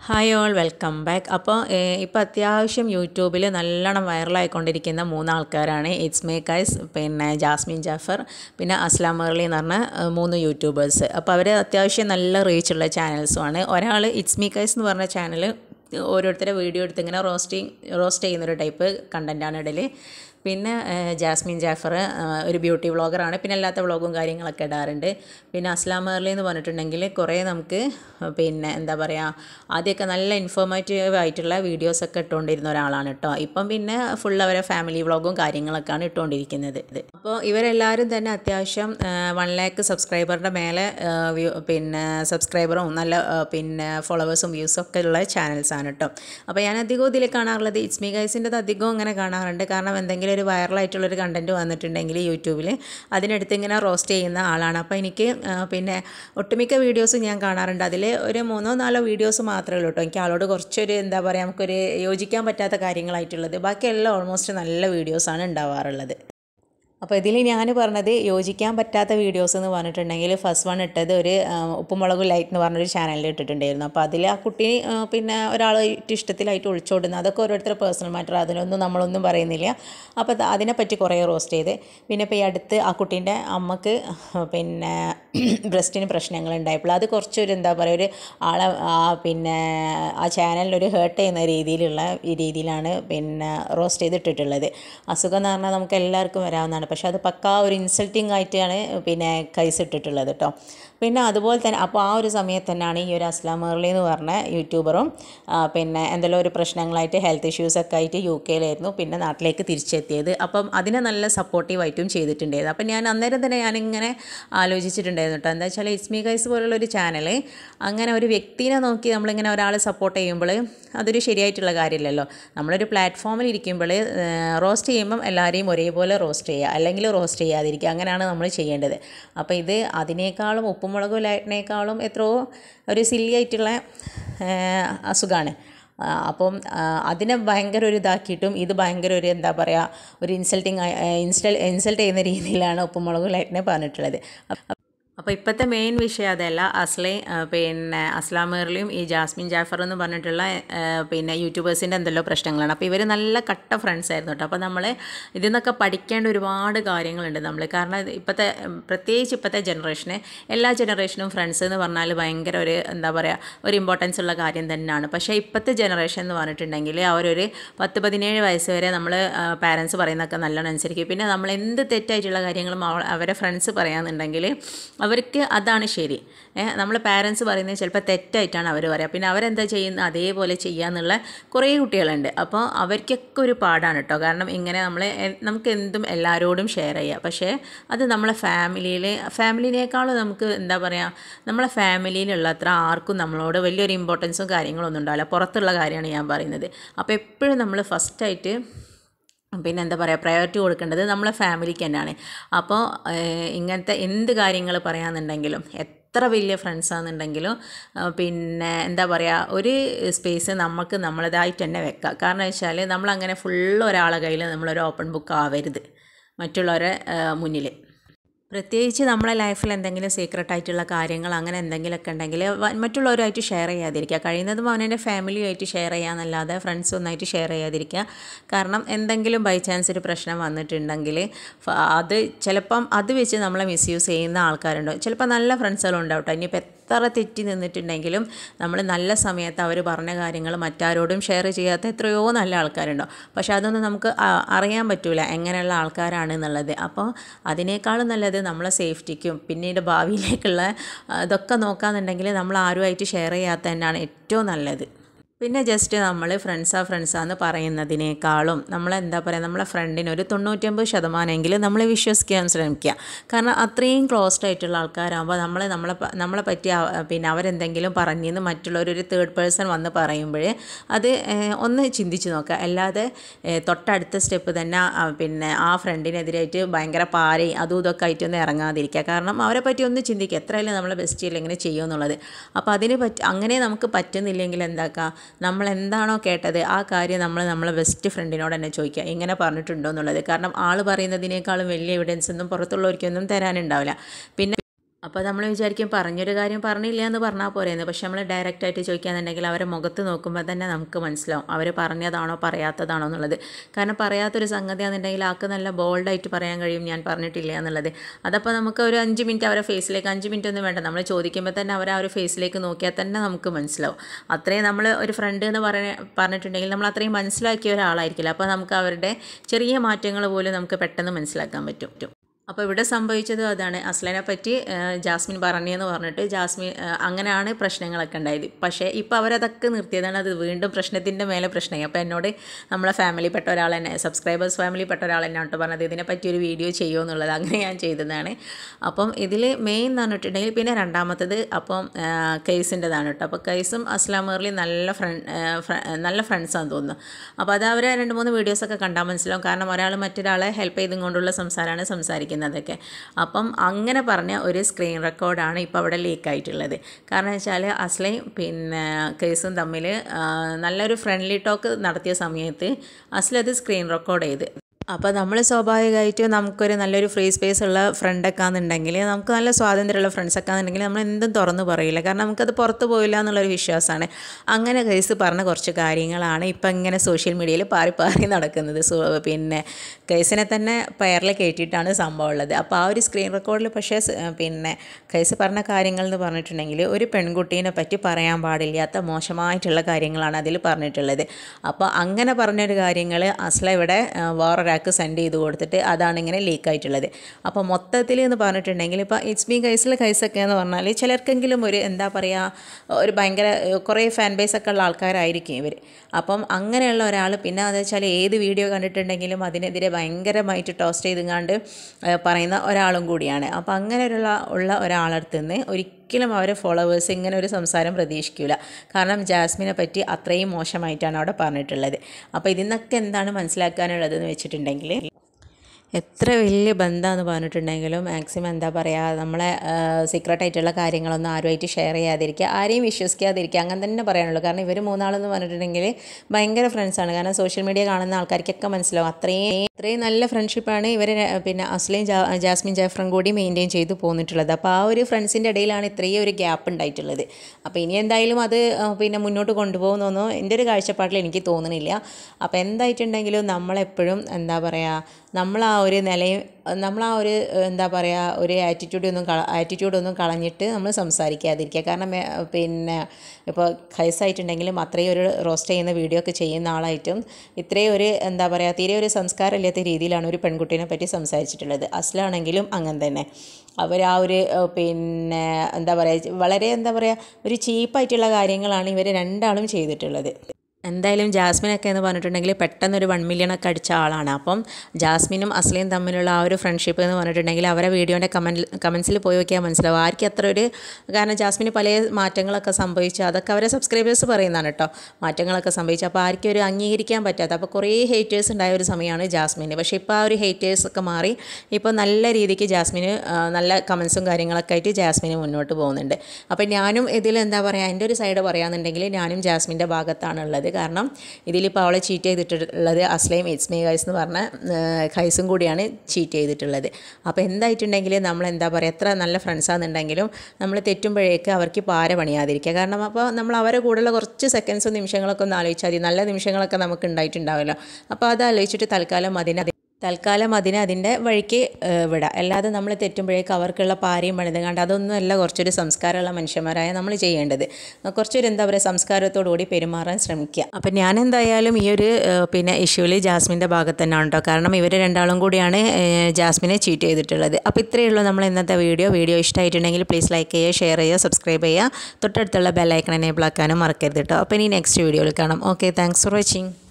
hi all welcome back അപ്പോൾ ഇപ്പോൾ അത്യാവശ്യം യൂട്യൂബിൽ നല്ലോണം വൈറലായിക്കൊണ്ടിരിക്കുന്ന മൂന്ന് ആൾക്കാരാണ് ഇറ്റ്സ് മേ കൈസ് പിന്നെ ജാസ്മിൻ ജാഫർ പിന്നെ അസ്ലാം മെർലി എന്ന് പറഞ്ഞ ഏഹ്, മൂന്ന് യൂട്യൂബേഴ്സ് അപ്പോൾ അവർ അത്യാവശ്യം നല്ല റീച്ചുള്ള ചാനൽസുമാണ് ഒരാൾ ഇറ്റ്സ് മീ കൈസ് എന്ന് പറഞ്ഞ ചാനൽ ഓരോരുത്തരെ വീഡിയോ എടുത്ത് ഇങ്ങനെ റോസ്റ്റിംഗ് റോസ്റ്റ് ചെയ്യുന്നൊരു ടൈപ്പ് കണ്ടൻറ്റാണ് ഇടൽ പിന്നെ ഏഹ്, ജാസ്മിൻ ജാഫർ ഏഹ്, ഒരു ബ്യൂട്ടി വ്ളോഗറാണ് പിന്നെ അല്ലാത്ത വ്ളോഗും കാര്യങ്ങളൊക്കെ ഇടാറുണ്ട് പിന്നെ അസ്ലാം മേർലി എന്ന് പറഞ്ഞിട്ടുണ്ടെങ്കിൽ കുറേ നമുക്ക് പിന്നെ എന്താ പറയുക ആദ്യമൊക്കെ നല്ല ഇൻഫോർമേറ്റീവ് ആയിട്ടുള്ള വീഡിയോസൊക്കെ ഇട്ടുകൊണ്ടിരുന്ന ഒരാളാണ് കേട്ടോ ഇപ്പം പിന്നെ ഫുൾ അവരെ ഫാമിലി വ്ളോഗും കാര്യങ്ങളൊക്കെയാണ് ഇട്ടുകൊണ്ടിരിക്കുന്നത് അപ്പോൾ ഇവരെല്ലാവരും തന്നെ അത്യാവശ്യം വൺ ലാക്ക് സബ്സ്ക്രൈബറിൻ്റെ മേലെ ഏഹ്, വ്യൂ പിന്നെ സബ്സ്ക്രൈബറും നല്ല ഏഹ്, പിന്നെ ഫോളോവേഴ്സും വ്യൂസും ഒക്കെ ഉള്ള ചാനൽസാണ് കേട്ടോ അപ്പോൾ ഞാൻ അധികവും ഇതിൽ കാണാറുള്ളത് ഇറ്റ്സ് മീ ഗൈസിൻ്റെത് അധികവും ഇങ്ങനെ കാണാറുണ്ട് കാരണം എന്തെങ്കിലും ഒരു വൈറലായിട്ടുള്ളൊരു കണ്ടൻറ്റ് വന്നിട്ടുണ്ടെങ്കിൽ യൂട്യൂബിൽ അതിനടുത്ത് ഇങ്ങനെ റോസ്റ്റ് ചെയ്യുന്ന ആളാണ് അപ്പോൾ എനിക്ക് ആ, പിന്നെ ഒട്ടുമിക്ക വീഡിയോസും ഞാൻ കാണാറുണ്ട് അതിൽ ഒരു മൂന്നോ നാലോ വീഡിയോസ് മാത്രമേ ഉള്ളൂ കേട്ടോ എനിക്ക് ആളോട് കുറച്ചൊരു എന്താ പറയുക നമുക്കൊരു യോജിക്കാൻ പറ്റാത്ത കാര്യങ്ങളായിട്ടുള്ളത് ബാക്കിയെല്ലാം ഓൾമോസ്റ്റ് നല്ല വീഡിയോസാണ് ഉണ്ടാവാറുള്ളത് അപ്പോൾ ഇതിൽ ഞാൻ പറഞ്ഞത് യോജിക്കാൻ പറ്റാത്ത വീഡിയോസ് എന്ന് പറഞ്ഞിട്ടുണ്ടെങ്കിൽ ഫസ്റ്റ് വൺ ഇട്ടത് ഒരു ആ, ഉപ്പുമുളക് ലൈറ്റ് എന്ന് പറഞ്ഞൊരു ചാനലിൽ ഇട്ടിട്ടുണ്ടായിരുന്നു അപ്പോൾ അതിൽ ആ കുട്ടി ആ, പിന്നെ ഒരാളായിട്ട് ഇഷ്ടത്തിലായിട്ട് ഒളിച്ചോടുന്ന അതൊക്കെ ഓരോരുത്തരുടെ പേഴ്സണൽ മാറ്റർ അതിനൊന്നും നമ്മളൊന്നും പറയുന്നില്ല അപ്പോൾ അത് അതിനെപ്പറ്റി കുറേ റോസ്റ്റ് ചെയ്ത് പിന്നെ ഇപ്പോൾ ഈ അടുത്ത് ആ കുട്ടീൻ്റെ അമ്മക്ക് പിന്നെ ബ്രസ്റ്റിന് പ്രശ്നങ്ങളുണ്ടായപ്പോൾ അത് കുറച്ചൊരു എന്താ പറയുക ഒരു ആളെ ആ പിന്നെ ആ ചാനലിനൊരു ഹേർട്ട് ചെയ്യുന്ന രീതിയിലുള്ള ഈ രീതിയിലാണ് പിന്നെ റോസ്റ്റ് ചെയ്തിട്ടിട്ടുള്ളത് അസുഖം എന്ന് പറഞ്ഞാൽ നമുക്ക് എല്ലാവർക്കും വരാവുന്നതാണ് പക്ഷെ അത് പക്കാ ഒരു ഇൻസൾട്ടിങ് ആയിട്ടാണ് പിന്നെ കൈസ് ഇട്ടിട്ടുള്ളത് കേട്ടോ പിന്നെ അതുപോലെ തന്നെ അപ്പോൾ ആ ഒരു സമയത്ത് തന്നെയാണ് ഈ ഒരു അസ്ലാം മേർലി എന്ന് പറഞ്ഞ യൂട്യൂബറും ആ, പിന്നെ എന്തെല്ലാം ഒരു പ്രശ്നങ്ങളായിട്ട് ഹെൽത്ത് ഇഷ്യൂസൊക്കെ ആയിട്ട് യു കെയിലായിരുന്നു പിന്നെ നാട്ടിലേക്ക് തിരിച്ചെത്തിയത് അപ്പം അതിനെ നല്ല സപ്പോർട്ടീവായിട്ടും ചെയ്തിട്ടുണ്ടായിരുന്നു അപ്പം ഞാൻ അന്നേരം തന്നെ ഞാനിങ്ങനെ ആലോചിച്ചിട്ടുണ്ടായിരുന്നു കേട്ടോ എന്താ വെച്ചാൽ ഇസ്മി ഗൈസ് പോലുള്ള ഒരു ചാനൽ അങ്ങനെ ഒരു വ്യക്തിനെ നോക്കി നമ്മളിങ്ങനെ ഒരാളെ സപ്പോർട്ട് ചെയ്യുമ്പോൾ അതൊരു ശരിയായിട്ടുള്ള കാര്യമില്ലല്ലോ നമ്മളൊരു പ്ലാറ്റ്ഫോമിൽ ഇരിക്കുമ്പോൾ റോസ്റ്റ് ചെയ്യുമ്പം എല്ലാവരെയും ഒരേപോലെ റോസ്റ്റ് ചെയ്യുക അല്ലെങ്കിൽ റോസ്റ്റ് ചെയ്യാതിരിക്കുക അങ്ങനെയാണ് നമ്മൾ ചെയ്യേണ്ടത് അപ്പോൾ ഇത് അതിനേക്കാളും ഉപ്പുമുളകും ലൈറ്റിനേക്കാളും എത്രയോ ഒരു സില്ലി ആയിട്ടുള്ള അസുഖമാണ് ആ, അപ്പം ആ, അതിനെ ഭയങ്കര ഒരു ഇതാക്കിയിട്ടും ഇത് ഭയങ്കര ഒരു എന്താ പറയുക ഒരു ഇൻസൾട്ടിങ് ഇൻസ്റ്റൽ ഇൻസൾട്ട് ചെയ്യുന്ന രീതിയിലാണ് ഉപ്പുമുളക് ലൈറ്റിനെ പറഞ്ഞിട്ടുള്ളത് അപ്പോൾ ഇപ്പോഴത്തെ മെയിൻ വിഷയം അതല്ല അസ്ലേ ആ, പിന്നെ അസ്ലാം മേർലിയും ഈ ജാസ്മിൻ ജാഫർ എന്ന് പറഞ്ഞിട്ടുള്ള ആ, പിന്നെ യൂട്യൂബേഴ്സിൻ്റെ എന്തെല്ലോ പ്രശ്നങ്ങളാണ് അപ്പോൾ ഇവർ നല്ല കട്ട ഫ്രണ്ട്സ് ആയിരുന്നു കേട്ടോ അപ്പോൾ നമ്മൾ ഇതിൽ നിന്നൊക്കെ പഠിക്കേണ്ട ഒരുപാട് കാര്യങ്ങളുണ്ട് നമ്മൾ കാരണം ഇത് ഇപ്പോഴത്തെ ഉം, പ്രത്യേകിച്ച് ഇപ്പോഴത്തെ ജനറേഷന് എല്ലാ ജനറേഷനും ഫ്രണ്ട്സ് എന്ന് പറഞ്ഞാൽ ഭയങ്കര ഒരു എന്താ പറയുക ഒരു ഇമ്പോർട്ടൻസ് ഉള്ള കാര്യം തന്നെയാണ് പക്ഷേ ഇപ്പോഴത്തെ ജനറേഷൻ എന്ന് പറഞ്ഞിട്ടുണ്ടെങ്കിൽ അവരൊരു പത്ത് പതിനേഴ് വയസ്സ് വരെ നമ്മൾ പാരൻസ് പറയുന്നതൊക്കെ നല്ലോണം അനുസരിക്കും പിന്നെ നമ്മൾ എന്ത് തെറ്റായിട്ടുള്ള കാര്യങ്ങളും അവ- അവരെ ഫ്രണ്ട്സ് പറയാന്നുണ്ടെങ്കിൽ അവർക്ക് അതാണ് ശരി നമ്മൾ പാരൻസ് പറയുന്നത് ചിലപ്പോൾ തെറ്റായിട്ടാണ് അവർ പറയുക പിന്നെ അവരെന്താ ചെയ്യുന്നത് അതേപോലെ ചെയ്യാന്നുള്ള കുറേ കുട്ടികളുണ്ട് അപ്പോൾ അവർക്കൊക്കെ ഒരു പാടാണ് കേട്ടോ കാരണം ഇങ്ങനെ നമ്മൾ നമുക്ക് എന്തും എല്ലാവരോടും ഷെയർ ചെയ്യാം പക്ഷേ അത് നമ്മളെ ഫാമിലിയിൽ ഫാമിലിനേക്കാളും നമുക്ക് എന്താ പറയുക നമ്മളെ ഫാമിലിയിലുള്ള അത്ര ആർക്കും നമ്മളോട് വലിയൊരു ഇമ്പോർട്ടൻസും കാര്യങ്ങളൊന്നും ഉണ്ടാവില്ല പുറത്തുള്ള കാര്യമാണ് ഞാൻ പറയുന്നത് അപ്പോൾ എപ്പോഴും നമ്മൾ ഫസ്റ്റായിട്ട് പിന്നെ എന്താ പറയുക പ്രയോറിറ്റി കൊടുക്കേണ്ടത് നമ്മളെ ഫാമിലിക്ക് തന്നെയാണ് അപ്പോൾ ഏഹ്, ഇങ്ങനത്തെ എന്ത് കാര്യങ്ങൾ പറയാമെന്നുണ്ടെങ്കിലും എത്ര വലിയ ഫ്രണ്ട്സാണെന്നുണ്ടെങ്കിലും പിന്നെ എന്താ പറയുക ഒരു സ്പേസ് നമുക്ക് നമ്മളതായിട്ട് തന്നെ വെക്കാം കാരണം വെച്ചാൽ നമ്മളങ്ങനെ ഫുള്ള് ഒരാളെ കയ്യിൽ നമ്മളൊരു ഓപ്പൺ ബുക്ക് ആവരുത് മറ്റുള്ളവരെ മുന്നിൽ പ്രത്യേകിച്ച് നമ്മളെ ലൈഫിൽ എന്തെങ്കിലും സീക്രട്ട് ആയിട്ടുള്ള കാര്യങ്ങൾ അങ്ങനെ എന്തെങ്കിലുമൊക്കെ ഉണ്ടെങ്കിൽ വ- മറ്റുള്ളവരുമായിട്ട് ഷെയർ ചെയ്യാതിരിക്കുക കഴിയുന്നതും അവനെ ഫാമിലിയുമായിട്ട് ഷെയർ ചെയ്യാന്നല്ലാതെ ഫ്രണ്ട്സ് ഒന്നായിട്ട് ഷെയർ ചെയ്യാതിരിക്കുക കാരണം എന്തെങ്കിലും ബൈ ചാൻസ് ഒരു പ്രശ്നം വന്നിട്ടുണ്ടെങ്കിൽ ഫ- അത് ചിലപ്പം അത് വെച്ച് നമ്മളെ മിസ്യൂസ് ചെയ്യുന്ന ആൾക്കാരുണ്ട് ചിലപ്പോൾ നല്ല ഫ്രണ്ട്സുകളുണ്ടാവും കേട്ടോ ഇനിയിപ്പോൾ എത്ര തെറ്റി നിന്നിട്ടുണ്ടെങ്കിലും നമ്മൾ നല്ല സമയത്ത് അവർ പറഞ്ഞ കാര്യങ്ങൾ മറ്റാരോടും ഷെയർ ചെയ്യാത്ത എത്രയോ നല്ല ആൾക്കാരുണ്ടാവും പക്ഷെ അതൊന്നും നമുക്ക് അ- അറിയാൻ പറ്റൂല എങ്ങനെയുള്ള ആൾക്കാരാണ് എന്നുള്ളത് അപ്പോൾ അതിനേക്കാളും നല്ലത് നമ്മളെ സേഫ്റ്റിക്കും പിന്നീട് ഭാവിയിലേക്കുള്ള ആ, ഇതൊക്കെ നോക്കാന്നുണ്ടെങ്കിൽ നമ്മൾ ആരുമായിട്ട് ഷെയർ ചെയ്യാത്ത തന്നെയാണ് ഏറ്റവും നല്ലത് പിന്നെ ജസ്റ്റ് നമ്മൾ ഫ്രണ്ട്സാ ഫ്രണ്ട്സാന്ന് പറയുന്നതിനേക്കാളും നമ്മൾ എന്താ പറയുക നമ്മളെ ഫ്രണ്ടിന് ഒരു തൊണ്ണൂറ്റൊമ്പത് ശതമാനമെങ്കിലും നമ്മൾ വിശ്വസിക്കാൻ ശ്രമിക്കുക കാരണം അത്രയും ക്ലോസ്ഡ് ആയിട്ടുള്ള ആൾക്കാരാകുമ്പോൾ നമ്മൾ നമ്മളെ പ- നമ്മളെ പറ്റി അവ- പിന്നെ അവരെന്തെങ്കിലും പറഞ്ഞെന്ന് മറ്റുള്ളവർ ഒരു തേർഡ് പേഴ്സൺ വന്ന് പറയുമ്പോൾ അത് ഏഹ്, ഒന്ന് ചിന്തിച്ച് നോക്കുക അല്ലാതെ ഏഹ്, തൊട്ടടുത്ത സ്റ്റെപ്പ് തന്നെ ആ, പിന്നെ ആ ഫ്രണ്ടിനെതിരായിട്ട് ഭയങ്കര പാരയും അതും ഇതൊക്കെ ആയിട്ടൊന്നും ഇറങ്ങാതിരിക്കുക കാരണം അവരെ പറ്റി ഒന്ന് ചിന്തിക്കുക എത്രയായാലും നമ്മളെ ബെസ്റ്റ് ഇങ്ങനെ ചെയ്യുമെന്നുള്ളത് അപ്പോൾ അതിന് പറ്റ അങ്ങനെ നമുക്ക് പറ്റുന്നില്ലെങ്കിൽ എന്താക്കുക നമ്മൾ എന്താണോ കേട്ടത് ആ കാര്യം നമ്മൾ നമ്മളെ ബെസ്റ്റ് ഫ്രണ്ടിനോട് തന്നെ ചോദിക്കുക ഇങ്ങനെ പറഞ്ഞിട്ടുണ്ടോ എന്നുള്ളത് കാരണം ആൾ പറയുന്നതിനേക്കാളും വലിയ എവിഡൻസ് ഒന്നും പുറത്തുള്ളവർക്കൊന്നും തരാനുണ്ടാവില്ല പിന്നെ അപ്പോൾ നമ്മൾ വിചാരിക്കും പറഞ്ഞൊരു കാര്യം പറഞ്ഞില്ല എന്ന് പറഞ്ഞാൽ പോരെയെന്ന് പക്ഷെ നമ്മൾ ഡയറക്റ്റ് ആയിട്ട് ചോദിക്കുകയാണെന്നുണ്ടെങ്കിൽ അവരെ മുഖത്ത് നോക്കുമ്പോൾ തന്നെ നമുക്ക് മനസ്സിലാവും അവർ പറഞ്ഞതാണോ പറയാത്തതാണോ എന്നുള്ളത് കാരണം പറയാത്തൊരു സംഗതിയാണെന്നുണ്ടെങ്കിൽ ആൾക്ക് നല്ല ബോൾഡായിട്ട് പറയാൻ കഴിയും ഞാൻ പറഞ്ഞിട്ടില്ല എന്നുള്ളത് അതപ്പോൾ നമുക്ക് ഒരു അഞ്ച് മിനിറ്റ് അവരെ ഫേസിലേക്ക് അഞ്ച് മിനിറ്റ് ഒന്നും വേണ്ട നമ്മൾ ചോദിക്കുമ്പോൾ തന്നെ അവർ ആ ഒരു ഫേസിലേക്ക് നോക്കിയാൽ തന്നെ നമുക്ക് മനസ്സിലാവും അത്രയും നമ്മൾ ഒരു ഫ്രണ്ട് എന്ന് പറഞ്ഞ പറഞ്ഞിട്ടുണ്ടെങ്കിൽ നമ്മൾ അത്രയും മനസ്സിലാക്കിയ ഒരാളായിരിക്കില്ല അപ്പോൾ നമുക്ക് അവരുടെ ചെറിയ മാറ്റങ്ങൾ പോലും നമുക്ക് പെട്ടെന്ന് മനസ്സിലാക്കാൻ പറ്റും അപ്പോൾ ഇവിടെ സംഭവിച്ചത് അതാണ് അസ്ലനെ പറ്റി ആ, ജാസ്മിൻ പറഞ്ഞെന്ന് പറഞ്ഞിട്ട് ജാസ്മിൻ ആ, അങ്ങനെയാണ് പ്രശ്നങ്ങളൊക്കെ ഉണ്ടായത് പക്ഷേ ഇപ്പോൾ അവരതൊക്കെ നിർത്തിയതാണ് അത് വീണ്ടും പ്രശ്നത്തിൻ്റെ മേലെ പ്രശ്നമായി അപ്പോൾ എന്നോട് നമ്മളെ ഫാമിലിപ്പെട്ട ഒരാൾ തന്നെ സബ്സ്ക്രൈബേഴ്സ് ഫാമിലിപ്പെട്ട ഒരാൾ തന്നെ കേട്ടോ പറഞ്ഞത് ഇതിനെപ്പറ്റി ഒരു വീഡിയോ ചെയ്യുമോ എന്നുള്ളത് അങ്ങനെ ഞാൻ ചെയ്തതാണ് അപ്പം ഇതിൽ മെയിൻ എന്ന് പറഞ്ഞിട്ടുണ്ടെങ്കിൽ പിന്നെ രണ്ടാമത്തത് അപ്പം കേസിൻ്റെതാണ് കേട്ടോ അപ്പോൾ കേസും അസ്ലാം മേർലി നല്ല ഫ്രണ്ട് നല്ല ഫ്രണ്ട്സാണെന്ന് തോന്നുന്നു അപ്പോൾ അത് അവരെ രണ്ട് മൂന്ന് വീഡിയോസൊക്കെ കണ്ടാൽ മനസ്സിലാവും കാരണം ഒരാൾ മറ്റൊരാളെ ഹെൽപ്പ് ചെയ്തും കൊണ്ടുള്ള സംസാരമാണ് സംസാരിക്കുന്നതൊക്കെ അപ്പം അങ്ങനെ പറഞ്ഞ ഒരു സ്ക്രീൻ റെക്കോർഡാണ് ഇപ്പോൾ അവിടെ ലീക്ക് ആയിട്ടുള്ളത് കാരണം വെച്ചാൽ അസ്ലയും പിന്നെ കേസും തമ്മിൽ നല്ലൊരു ഫ്രണ്ട്ലി ടോക്ക് നടത്തിയ സമയത്ത് അസ്ല അത് സ്ക്രീൻ റെക്കോർഡ് ചെയ്ത് അപ്പോൾ നമ്മൾ സ്വാഭാവികമായിട്ടും നമുക്കൊരു നല്ലൊരു ഫ്രീ സ്പേസ് ഉള്ള ഫ്രണ്ടൊക്കെ ആണെന്നുണ്ടെങ്കിൽ നമുക്ക് നല്ല സ്വാതന്ത്ര്യമുള്ള ഫ്രണ്ട്സൊക്കെ ആണെന്നുണ്ടെങ്കിൽ നമ്മൾ എന്തും തുറന്നു പറയില്ല കാരണം നമുക്കത് പുറത്ത് പോയില്ല എന്നുള്ളൊരു വിശ്വാസമാണ് അങ്ങനെ കേസ് പറഞ്ഞ കുറച്ച് കാര്യങ്ങളാണ് ഇപ്പം ഇങ്ങനെ സോഷ്യൽ മീഡിയയിൽ പാറി പാറി നടക്കുന്നത് സോ പിന്നെ കേസിനെ തന്നെ പയറിൽ കയറ്റിയിട്ടാണ് സംഭവം ഉള്ളത് അപ്പോൾ ആ ഒരു സ്ക്രീൻ റെക്കോർഡിൽ പക്ഷേ സ്- പിന്നെ കേസ് പറഞ്ഞ കാര്യങ്ങൾ എന്ന് പറഞ്ഞിട്ടുണ്ടെങ്കിൽ ഒരു പെൺകുട്ടീനെ പറ്റി പറയാൻ പാടില്ലാത്ത മോശമായിട്ടുള്ള കാര്യങ്ങളാണ് അതിൽ പറഞ്ഞിട്ടുള്ളത് അപ്പോൾ അങ്ങനെ പറഞ്ഞൊരു കാര്യങ്ങൾ അസ്ല ഇവിടെ ആ, വേറൊരാൾക്ക് സെൻഡ് ചെയ്ത് കൊടുത്തിട്ട് അതാണ് ഇങ്ങനെ ലീക്ക് ആയിട്ടുള്ളത് അപ്പോൾ മൊത്തത്തിൽ എന്ന് പറഞ്ഞിട്ടുണ്ടെങ്കിൽ ഇപ്പോൾ എച്ച് ബി കേസിലെ കേസൊക്കെ എന്ന് പറഞ്ഞാൽ ചിലർക്കെങ്കിലും ഒരു എന്താ പറയുക ഒരു ഭയങ്കര ഏഹ്, കുറേ ഫാൻ ബേസ് ഒക്കെ ഉള്ള ആൾക്കാരായിരിക്കും ഇവർ അപ്പം അങ്ങനെയുള്ള ഒരാൾ പിന്നെ അത് വെച്ചാൽ ഏത് വീഡിയോ കണ്ടിട്ടുണ്ടെങ്കിലും അതിനെതിരെ ഭയങ്കരമായിട്ട് ടോസ്റ്റ് ചെയ്തുങ്ങാണ്ട് ഏഹ്, പറയുന്ന ഒരാളും കൂടിയാണ് അപ്പോൾ അങ്ങനെയുള്ള ഉള്ള ഒരാളടുത്ത് നിന്ന് ഒരിക്കലും അവരെ ഫോളോവേഴ്സ് ഇങ്ങനെ ഒരു സംസാരം പ്രതീക്ഷിക്കില്ല കാരണം ജാസ്മിനെ പറ്റി അത്രയും മോശമായിട്ടാണ് അവിടെ പറഞ്ഞിട്ടുള്ളത് അപ്പോൾ ഇതിൽ നിന്നൊക്കെ എന്താണ് മനസ്സിലാക്കാനുള്ളതെന്ന് വെച്ചിട്ടുണ്ടെങ്കിൽ എത്ര വലിയ ബന്ധമാണെന്ന് പറഞ്ഞിട്ടുണ്ടെങ്കിലും മാക്സിമം എന്താ പറയുക നമ്മളെ സീക്രട്ട് ആയിട്ടുള്ള കാര്യങ്ങളൊന്നും ആരുമായിട്ട് ഷെയർ ചെയ്യാതിരിക്കുക ആരെയും വിശ്വസിക്കാതിരിക്കുക അങ്ങനെ തന്നെ പറയാനുള്ളൂ കാരണം ഇവർ മൂന്നാളെന്ന് പറഞ്ഞിട്ടുണ്ടെങ്കിൽ ഭയങ്കര ഫ്രണ്ട്സാണ് കാരണം സോഷ്യൽ മീഡിയ കാണുന്ന ആൾക്കാർക്കൊക്കെ മനസ്സിലാവും അത്രയും അത്രയും നല്ല ഫ്രണ്ട്ഷിപ്പാണ് ഇവർ പിന്നെ അസ്ലയും ജാ ജാസ്മിൻ ജാഫറും കൂടി മെയിൻറ്റെയിൻ ചെയ്ത് പോന്നിട്ടുള്ളത് അപ്പോൾ ആ ഒരു ഫ്രണ്ട്സിൻ്റെ ഇടയിലാണ് ഇത്രയും ഒരു ഗ്യാപ്പ് ഉണ്ടായിട്ടുള്ളത് അപ്പോൾ ഇനി എന്തായാലും അത് ആ, പിന്നെ മുന്നോട്ട് കൊണ്ടുപോകുന്നൊന്നും എൻ്റെ ഒരു കാഴ്ചപ്പാടിൽ എനിക്ക് തോന്നുന്നില്ല അപ്പോൾ എന്തായിട്ടുണ്ടെങ്കിലും നമ്മളെപ്പോഴും എന്താ പറയുക നമ്മൾ ആ ഒരു നിലയും നമ്മൾ ആ ഒരു എന്താ പറയുക ഒരു ആറ്റിറ്റ്യൂഡ് ഒന്നും കള ആറ്റിറ്റ്യൂഡൊന്നും കളഞ്ഞിട്ട് നമ്മൾ സംസാരിക്കാതിരിക്കുക കാരണം ഏ, പിന്നെ ഇപ്പോൾ ഹൈസായിട്ടുണ്ടെങ്കിലും അത്രയും ഒരു റോസ്റ്റ് ചെയ്യുന്ന വീഡിയോ ഒക്കെ ചെയ്യുന്ന ആളായിട്ടും ഇത്രയും ഒരു എന്താ പറയുക തീരെ ഒരു സംസ്കാരമില്ലാത്ത രീതിയിലാണ് ഒരു പെൺകുട്ടീനെ പറ്റി സംസാരിച്ചിട്ടുള്ളത് അസ്ലാണെങ്കിലും അങ്ങനെ തന്നെ അവർ ആ ഒരു ഏഹ്, പിന്നെ എന്താ പറയുക വളരെ എന്താ പറയുക ഒരു ചീപ്പായിട്ടുള്ള കാര്യങ്ങളാണ് ഇവർ രണ്ടാളും ചെയ്തിട്ടുള്ളത് എന്തായാലും ജാസ്മിനൊക്കെ എന്ന് പറഞ്ഞിട്ടുണ്ടെങ്കിൽ പെട്ടെന്ന് ഒരു വൺ മില്യൺ ഒക്കെ അടിച്ച ആളാണ് അപ്പം ജാസ്മിനും അസ്ലയും തമ്മിലുള്ള ആ ഒരു ഫ്രണ്ട്ഷിപ്പ് എന്ന് പറഞ്ഞിട്ടുണ്ടെങ്കിൽ അവരെ വീഡിയോൻ്റെ കമൻറ്റ് കമൻസിൽ പോയി നോക്കിയാൽ മനസ്സിലാവും ആർക്കും അത്ര ഒരു കാരണം ജാസ്മിന് പല മാറ്റങ്ങളൊക്കെ സംഭവിച്ചു അതൊക്കെ അവരെ സബ്സ്ക്രൈബേഴ്സ് പറയുന്നതാണ് കേട്ടോ മാറ്റങ്ങളൊക്കെ സംഭവിച്ചു അപ്പോൾ ആർക്കും ഒരു അംഗീകരിക്കാൻ പറ്റാത്ത അപ്പോൾ കുറേ ഹേറ്റേഴ്സ് ഉണ്ടായ ഒരു സമയമാണ് ജാസ്മിന് പക്ഷേ ഇപ്പോൾ ആ ഒരു ഹേറ്റേഴ്സ് ഒക്കെ മാറി ഇപ്പോൾ നല്ല രീതിക്ക് ജാസ്മിന് ആ, നല്ല കമൻസും കാര്യങ്ങളൊക്കെ ആയിട്ട് ജാസ്മിന് മുന്നോട്ട് പോകുന്നുണ്ട് അപ്പോൾ ഞാനും ഇതിൽ എന്താ പറയുക എൻ്റെ ഒരു സൈഡ് പറയുകയാണെന്നുണ്ടെങ്കിൽ ഞാനും ജാസ്മിൻ്റെ ഭാഗത്താണുള്ളത് കാരണം ഇതിലിപ്പോൾ അവളെ ചീറ്റ് ചെയ്തിട്ടുള്ളത് അസ്ലയും ഇറ്റ്സ്മി ഗൈസ് എന്ന് പറഞ്ഞ ഖൈസും കൂടിയാണ് ചീറ്റ് ചെയ്തിട്ടുള്ളത് അപ്പോൾ എന്തായിട്ടുണ്ടെങ്കിൽ നമ്മൾ എന്താ പറയുക എത്ര നല്ല ഫ്രണ്ട്സാണെന്നുണ്ടെങ്കിലും നമ്മൾ തെറ്റുമ്പോഴേക്ക് അവർക്ക് പാര പണിയാതിരിക്കുക കാരണം അപ്പോൾ നമ്മൾ അവരെ കൂടെയുള്ള കുറച്ച് സെക്കൻഡ്സും നിമിഷങ്ങളൊക്കെ ഒന്ന് ആലോചിച്ചാൽ മതി നല്ല നിമിഷങ്ങളൊക്കെ നമുക്ക് ഉണ്ടായിട്ടുണ്ടാവുമല്ലോ അപ്പോൾ അത് ആലോചിച്ചിട്ട് തൽക്കാലം അതിനെ തൽക്കാലം അതിനെ അതിൻ്റെ വഴിക്ക് ഏഹ്, വിടാം അല്ലാതെ നമ്മൾ തെറ്റുമ്പോഴേക്ക് അവർക്കുള്ള പാരയും പണിത് കണ്ട് അതൊന്നുമല്ല കുറച്ചൊരു സംസ്കാരമുള്ള മനുഷ്യന്മാരായ നമ്മൾ ചെയ്യേണ്ടത് കുറച്ചൊരു എന്താ പറയുക സംസ്കാരത്തോടു കൂടി പെരുമാറാൻ ശ്രമിക്കുക അപ്പം ഞാൻ എന്തായാലും ഈ ഒരു ഏഹ്, പിന്നെ ഇഷ്യൂവിൽ ജാസ്മിൻ്റെ ഭാഗത്ത് തന്നെയാണ് കേട്ടോ കാരണം ഇവർ രണ്ടാളും കൂടിയാണ് ഏഹ്, ജാസ്മിനെ ചീറ്റ് ചെയ്തിട്ടുള്ളത് അപ്പോൾ ഇത്രയേ ഉള്ളൂ നമ്മൾ ഇന്നത്തെ വീഡിയോ വീഡിയോ ഇഷ്ടമായിട്ടുണ്ടെങ്കിൽ പ്ലീസ് ലൈക്ക് ചെയ്യുക ഷെയർ ചെയ്യുക സബ്സ്ക്രൈബ് ചെയ്യുക തൊട്ടടുത്തുള്ള ബെല്ലൈക്കൺ എനേബിൾ ആക്കാനും മറക്കരുത് കേട്ടോ അപ്പോൾ ഇനി നെക്സ്റ്റ് വീഡിയോയിൽ കാണാം ഓക്കെ താങ്ക്സ് ഫോർ വാച്ചിങ്